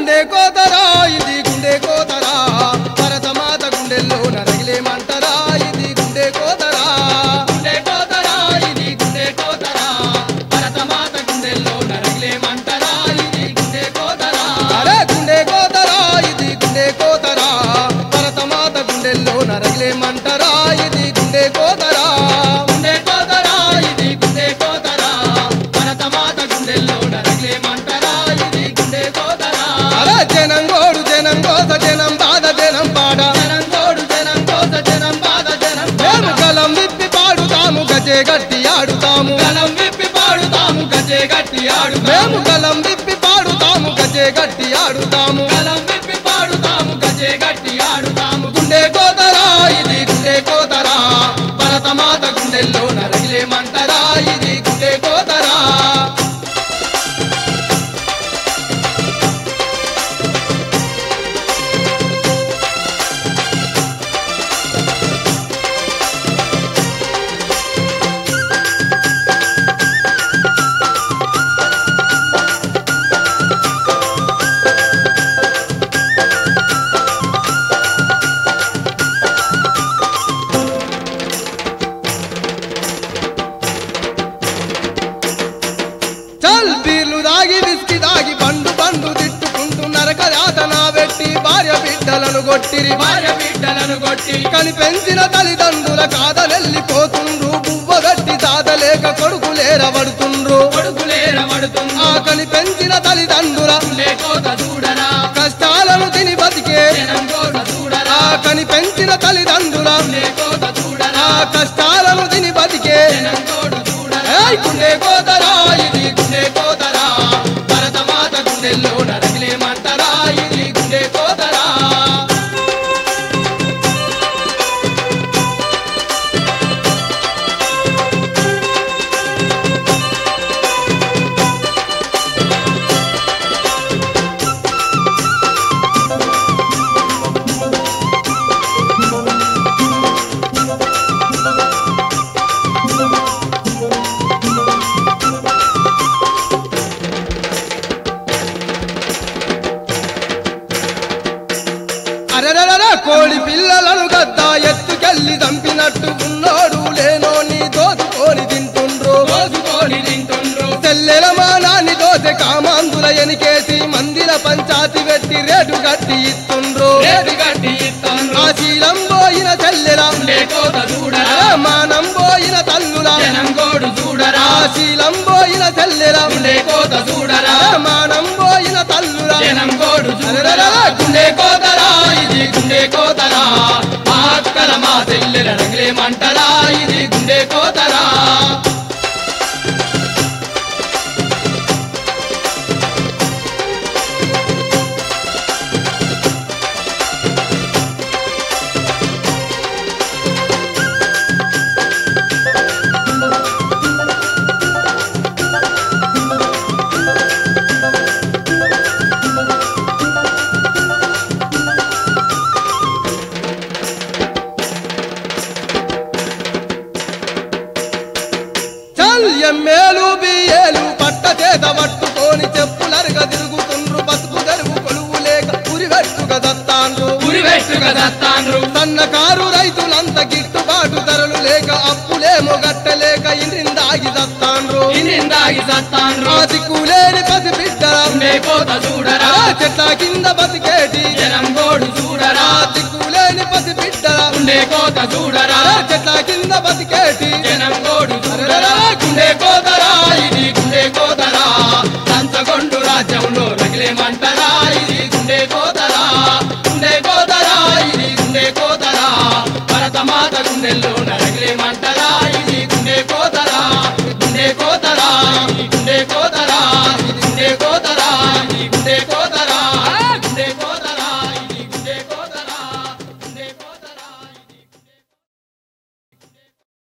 గుండె కోతరా ఇది గుండె కోతరా భరతమాత గుండెల్లో నరగిలేమంటరా ఇది గుండె కోతరా గుండె కోతరా ఇది గుండె కోతరా భరతమాత గుండెల్లో నరగిలేమంటరా ఇది గుండె కోతరా అరే గుండె కోతరా ఇది గుండె కోతరా భరతమాత గుండెల్లో నరగిలేమంటరా ఇది గుండె కోతరా గుండె కోతరా ఇది గుండె కోతరా భరతమాత గుండెల్లో నరగిలేమంటరా ఇది గుండె కోతరా అరే జనం గోడు జనం కోత జనం బాధ జనం పాడ జనం తోడు జనం కోత జనం బాధ జనం మేము గలం విప్పి పాడుతాము గజే గట్టి ఆడుతాము గలం విప్పి పాడుతాము గజే గట్టి ఆడుతాము మేము గలం విప్పి పాడుతాము గజే గట్టి ఆడుతాము గలం విప్పి పాడుతాము గజే గట్టి ఆడుతాము గుండె కోతరా ఇది గుండె కోతరా భరతమాత గుండెల్లో నరగిలేమంటరా ఇది గుండె కోతరా చల్ బీర్లు దాగి విస్కి దాగి బండు బండు తిట్టుకుంటూ నరక యాతన పెట్టి భార్య బిడ్డలను కొట్టిరి భార్య బిడ్డలను కొట్టి కని పెంచిన తల్లిదండ్రుల కాదలెళ్ళిపోతుండ్రు బువ్వగట్టి తాతలేక కొడుకులేరబడుతుండ్రు కొడుకులేరబడుతుంది ఆ కని పెంచిన తల్లిదండ్రుల గుండె కోత చూడరా కష్టాలను తిని బతికే జనం కోత చూడరా ఆ కని పెంచిన తల్లిదండ్రుల గుండె కోత చూడరా ఆ కష్టాలను తిని బతికే జనం తోడు చూడరా ఏయ్ గుండె కోతరా ఇది గుండె కోతరా భరతమాత గుండెల్లో నరగిలేమంటరా ఇది గుండె కోతరా అరెరర కోడి పిల్లలను గద్ద ఎత్తుకెళ్ళి చంపినట్టు ఉన్నోడు లేనోని దోచుకొని తింటుండ్రు రోజుకోని తింటుండ్రు తెల్లెల మానాన్ని దోసె కామాందుల ఎనికేసి మందిర పంచాతి పెట్టి రేటు కట్టి ఇస్తుండ్రు రేటు గట్టి ఇస్తుండ్రు ఆ శీలం పోయిన తెల్లెల గుండె కోత చూడరా అరే మానం పోయిన తల్లుల జనం కోడు చూడరా ఆ శీలం పోయిన తెల్లెల గుండె కోత చూడరా అరే మానం పోయిన తల్లుల జనం కోడు చూడరా అరెరర గుండె కోతరా ఇది గుండె కోతరా మా అక్కల మా చెల్లెల రంగులేమంటరా ఇది గుండె కోతరా చల్ ఎమ్మేలు బియ్యేలు పట్ట చేత పట్టుకొని చెప్పులరుగ తిరుగుతుండ్రు బతుకు తెరుగు కొలువు లేక ఉరిగట్టుగా దత్తాండ్రు ఉరివెట్టుగా దత్తాండ్రు సన్నకారు రైతులంత గిట్టుబాటు ధరలు లేక అప్పులేమో గట్టలేక ఇంద్రిందాగి దత్తాండ్రు ఇన్నిందాగి సత్తాండ్రు ఆది కూలేని పసి బిడ్డల గుండె కోత చూడరా